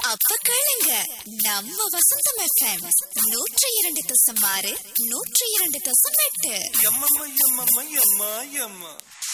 அப்ப கேளுங்க நம்ம வசந்தம் எஃப்எம் நூற்றி இரண்டு தசம் ஆறு நூற்றி இரண்டு தசம் எட்டு எம்மம்மா எம்மம்மா எம்மா எம்மா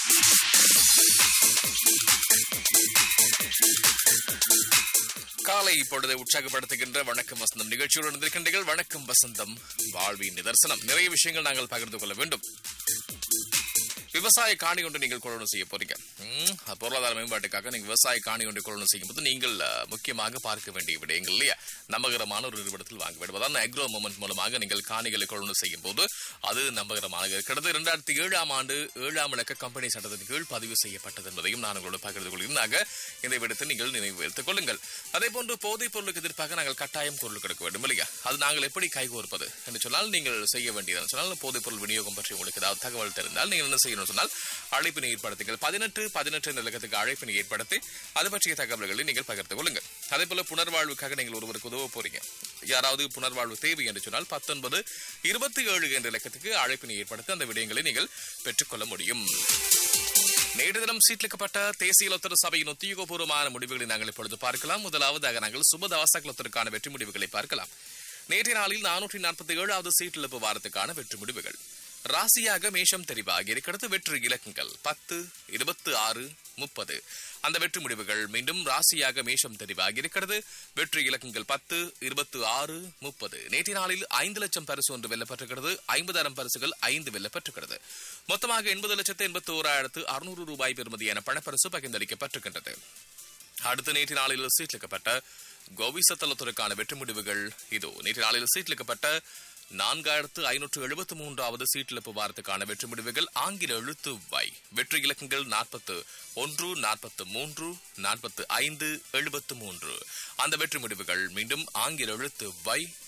காலை பொழுதை உற்சாகப்படுத்துகின்ற வணக்கம் வசந்தம் நிகழ்ச்சியோடு இருந்திருக்கின்றீர்கள் வணக்கம் வசந்தம் வாழ்வின் நிதர்சனம் நிறைய விஷயங்கள் நாங்கள் பகிர்ந்து கொள்ள வேண்டும் விவசாய காணி ஒன்று நீங்கள் கொள்வனம் செய்ய போறீங்க ம், பொருளாதார மேம்பாட்டுக்காக நீங்க விவசாய காணி ஒன்று கொள்வனம் செய்யும் போது நீங்கள் அஹ், முக்கியமாக பார்க்க வேண்டிய விடயங்கள் இல்லையா நம்பகரமான ஒரு நிறுவனத்தில் வாங்க வேண்டும் அதான் அக்ரோ மூமெண்ட் மூலமாக நீங்கள் காணிகளை கொள்வனம் செய்யும் போது அது நம்பகரமாக இருக்கிறது இரண்டாயிரத்தி ஏழாம் ஆண்டு ஏழாம் இலக்க கம்பெனி சட்டத்தின் கீழ் பதிவு செய்யப்பட்டது என்பதையும் நான் உங்களோடு பகிர்ந்து கொள்கிறேன் இந்த விடத்தை நீங்கள் நினைவு வைத்துக் கொள்ளுங்கள் அதே போன்று போதைப் பொருளுக்கு எதிர்ப்பாக நாங்கள் கட்டாயம் பொருள் கொடுக்க வேண்டும் இல்லையா அது நாங்கள் எப்படி கைகோர்ப்பது என்று சொன்னால் நீங்கள் செய்ய வேண்டியது சொன்னால் போதைப் பொருள் விநியோகம் பற்றி உங்களுக்கு ஏதாவது தகவல் தெரிந்தால் நீங்கள் என்ன செய்யணும் சொன்னால் அழைப்பினை ஏற்படுத்துங்கள் பதினெட்டு பதினெட்டு என்ற இலக்கத்துக்கு அழைப்பினை ஏற்படுத்தி அது பற்றிய தகவல்களை நீங்கள் பகிர்ந்து கொள்ளுங்கள் அதே போல புனர்வாழ்வுக்காக நீங்கள் ஒருவருக்கு உதவ போறீங்க யாராவது புனர்வாழ்வு தேவை என்று சொன்னால் பத்தொன்பது இருபத்தி ஏழு என்ற இலக்கத்துக்கு அழைப்பினை ஏற்படுத்தி அந்த விடயங்களை நீங்கள் பெற்றுக்கொள்ள முடியும் நேற்று தினம் சீட்லிக்கப்பட்ட தேசிய லொத்தர சபையின் உத்தியோகபூர்வமான முடிவுகளை நாங்கள் இப்பொழுது பார்க்கலாம் முதலாவதாக நாங்கள் சுபதவாச லொத்தருக்கான வெற்றி முடிவுகளை பார்க்கலாம் நேற்றைய நாளில் நானூற்றி நாற்பத்தி ஏழாவது சீட்டிழப்பு வாரத்துக்கான வெற்றி முடிவுகள் ராசியாக மேஷம் தெரிவாகி இருக்கிறது வெற்றி இலக்கங்கள் பத்து இருபத்தி ஆறு முப்பது அந்த வெற்றி முடிவுகள் மீண்டும் ராசியாக மேஷம் தெரிவாகி இருக்கிறது வெற்றி இலக்கங்கள் பத்து இருபத்தி ஆறு முப்பது நேற்றைய நாளில் ஐந்து லட்சம் பரிசு ஒன்று வெல்லப்பட்டிருக்கிறது ஐம்பதாயிரம் பரிசுகள் ஐந்து வெல்லப்பட்டிருக்கிறது மொத்தமாக எண்பது லட்சத்து எண்பத்தி ஓராயிரத்து அறுநூறு ரூபாய் பெறுமதியான பணப்பரிசு பகிர்ந்தளிக்கப்பட்டிருக்கின்றது அடுத்த நேற்று நாளில் சீட்லிக்கப்பட்ட கோவிசத்தலத்துறைக்கான வெற்றி முடிவுகள் இதோ நேற்று நாளில் சீட்லிக்கப்பட்ட நான்காயிரத்து ஐநூற்று எழுபத்து மூன்றாவது சீட்டிழப்பு வாரத்துக்கான வெற்றி முடிவுகள் ஆங்கில எழுத்து வை வெற்றி இலக்கங்கள் நாற்பத்து ஒன்று நாற்பத்து மூன்று நாற்பத்து ஐந்து எழுபத்து மூன்று அந்த வெற்றி முடிவுகள் மீண்டும் ஆங்கில எழுத்து வை